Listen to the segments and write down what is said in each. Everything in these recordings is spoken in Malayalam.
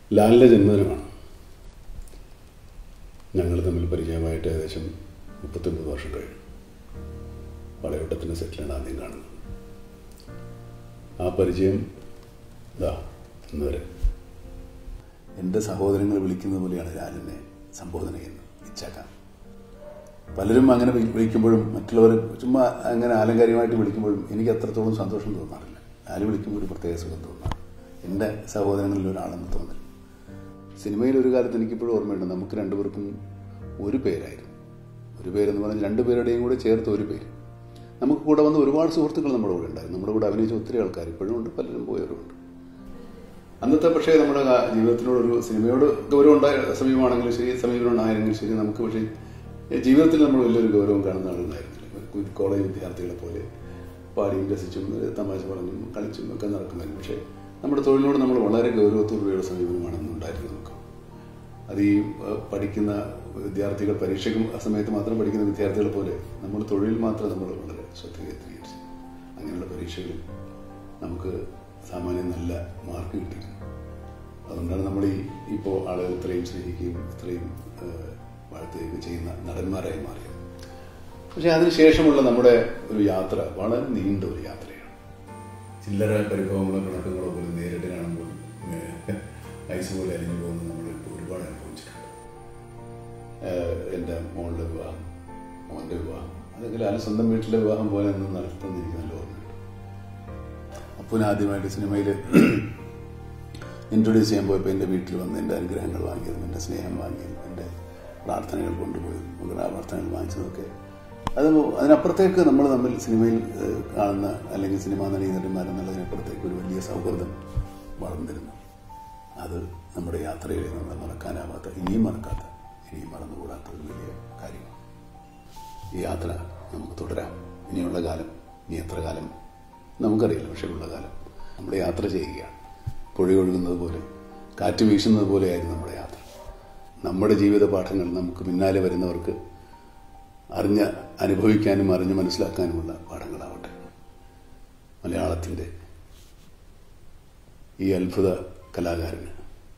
ലാലിൻ്റെ ജന്മദിനമാണ് ഞങ്ങൾ തമ്മിൽ പരിചയമായിട്ട് ഏകദേശം മുപ്പത്തൊൻപത് വർഷം കഴിഞ്ഞു വളയോട്ടത്തിൻ്റെ സെറ്റിലാണ് ആദ്യം കാണുന്നത് ആ പരിചയം ഇതാ ഇന്ന് വരെ എൻ്റെ സഹോദരങ്ങൾ വിളിക്കുന്നത് പോലെയാണ് ലാലിനെ സംബോധന ചെയ്യുന്നത് ഇച്ചാക്ക പലരും അങ്ങനെ വിളി- വിളിക്കുമ്പോഴും മറ്റുള്ളവർ ചുമ്മാ അങ്ങനെ ആലങ്കാരികമായിട്ട് വിളിക്കുമ്പോഴും എനിക്ക് അത്രത്തോളം സന്തോഷം തോന്നാറില്ല ലാല് വിളിക്കുമ്പോൾ ഒരു പ്രത്യേക സുഖം തോന്നാറ് എൻ്റെ സഹോദരങ്ങളിൽ ഒരാളെന്ന് തോന്നൽ സിനിമയിൽ ഒരു കാലത്ത് എനിക്കിപ്പോഴും ഓർമ്മയുണ്ട് നമുക്ക് രണ്ടുപേർക്കും ഒരു പേരായിരുന്നു ഒരു പേരെന്ന് പറഞ്ഞാൽ രണ്ടുപേരുടെയും കൂടെ ചേർത്ത് ഒരു പേര് നമുക്ക് കൂടെ വന്ന ഒരുപാട് സുഹൃത്തുക്കൾ നമ്മുടെ കൂടെ ഉണ്ടായിരുന്നു നമ്മുടെ കൂടെ അഭിനയിച്ച ഒത്തിരി ആൾക്കാർ ഇപ്പോഴും ഉണ്ട് പലരും പോയവരുമുണ്ട് അന്നത്തെ പക്ഷേ നമ്മുടെ ആ ജീവിതത്തിനോടൊരു സിനിമയോട് ഗൗരവം ഉണ്ടായ സമീപമാണെങ്കിലും ശരി സമീപനം ഉണ്ടായെങ്കിലും ശരി നമുക്ക് പക്ഷേ ജീവിതത്തിൽ നമ്മൾ വലിയൊരു ഗൗരവം കാണുന്ന ആളുകളായിരുന്നില്ല ഒരു കോളേജ് വിദ്യാർത്ഥികളെ പോലെ പാടിയും രസിച്ചും തമാശ പറഞ്ഞും കളിച്ചും ഒക്കെ നടക്കുമായിരുന്നു പക്ഷേ നമ്മുടെ തൊഴിലിനോട് നമ്മൾ വളരെ ഗൗരവത്തോടുകൂടിയുള്ള സമീപനമാണ് അന്ന് ഉണ്ടായിരുന്നത് നമുക്ക് അത് ഈ ഏഹ്, പഠിക്കുന്ന വിദ്യാർത്ഥികൾ പരീക്ഷയ്ക്കും ആ സമയത്ത് മാത്രം പഠിക്കുന്ന വിദ്യാർത്ഥികളെ പോലെ നമ്മുടെ തൊഴിൽ മാത്രം നമ്മൾ വളരെ ശ്രദ്ധ കേന്ദ്രീകരിച്ചു അങ്ങനെയുള്ള പരീക്ഷകളിൽ നമുക്ക് സാമാന്യം നല്ല മാർക്ക് കിട്ടിയിരുന്നു അതുകൊണ്ടാണ് നമ്മൾ ഈ ഇപ്പോൾ ആളുകൾ ഇത്രയും സ്നേഹിക്കുകയും ഇത്രയും ഏഹ്, വാഴ്ത്തുകയൊക്കെ ചെയ്യുന്ന നടന്മാരായി മാറിയത് പക്ഷെ അതിനുശേഷമുള്ള നമ്മുടെ ഒരു യാത്ര വളരെ നീണ്ട ഒരു യാത്രയാണ് ചില്ലറ പരിഭവങ്ങളോ പിണക്കങ്ങളോ പോലും നേരിട്ട് കാണുമ്പോൾ ഏഹ്, ഐസ് പോലെ അലിഞ്ഞു പോകുന്നത് നമ്മൾ ഇപ്പോൾ ഒരുപാട് അനുഭവിച്ചിട്ടുണ്ട് ഏഹ്, എൻ്റെ മോളുടെ വിവാഹം മോൻ്റെ വിവാഹം അതൊക്കെ ലാൽ സ്വന്തം വീട്ടിലെ വിവാഹം പോലെ ഒന്നും നടത്തുന്ന എനിക്ക് നല്ല ഓർമ്മയുണ്ട് അപ്പോൾ ആദ്യമായിട്ട് സിനിമയിൽ ഇൻട്രൊഡ്യൂസ് ചെയ്യാൻ പോയപ്പോൾ എൻ്റെ വീട്ടിൽ വന്ന് എൻ്റെ അനുഗ്രഹങ്ങൾ വാങ്ങിയതും എൻ്റെ സ്നേഹം വാങ്ങിയതും എൻ്റെ പ്രാർത്ഥനകൾ കൊണ്ടുപോയതും അങ്ങനെ ആ പ്രാർത്ഥനകൾ വാങ്ങിച്ചതൊക്കെ അത് അതിനപ്പുറത്തേക്ക് നമ്മൾ തമ്മിൽ സിനിമയിൽ ഏഹ്, കാണുന്ന അല്ലെങ്കിൽ സിനിമാ നടീനടന്മാരെന്നുള്ളതിനപ്പുറത്തേക്ക് ഒരു വലിയ സൗഹൃദം വളർന്നിരുന്നു അത് നമ്മുടെ യാത്രയിൽ നമ്മൾ മറക്കാനാവാത്ത ഇനിയും മറക്കാത്ത ഇനിയും മറന്നുകൂടാത്ത ഒരു വലിയ കാര്യമാണ് ഈ യാത്ര നമുക്ക് തുടരാം ഇനിയുള്ള കാലം ഇനി എത്ര കാലം നമുക്കറിയില്ല പക്ഷേ ഉള്ള കാലം നമ്മൾ യാത്ര ചെയ്യുകയാണ് പുഴയൊഴുകുന്നത് പോലെ കാറ്റ് വീശുന്നത് പോലെയായിരുന്നു നമ്മുടെ യാത്ര നമ്മുടെ ജീവിത പാഠങ്ങൾ നമുക്ക് പിന്നാലെ വരുന്നവർക്ക് അറിഞ്ഞ് അനുഭവിക്കാനും അറിഞ്ഞ് മനസ്സിലാക്കാനുമുള്ള പാഠങ്ങളാവട്ടെ മലയാളത്തിൻ്റെ ഈ അത്ഭുത കലാകാരന്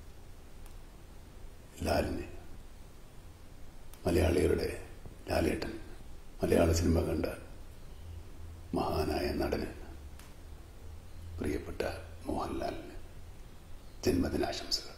ലാലിന് മലയാളികളുടെ ലാലേട്ടൻ മലയാള സിനിമ കണ്ട മഹാനായ നടന് പ്രിയപ്പെട്ട മോഹൻലാലിന് ജന്മദിനാശംസകൾ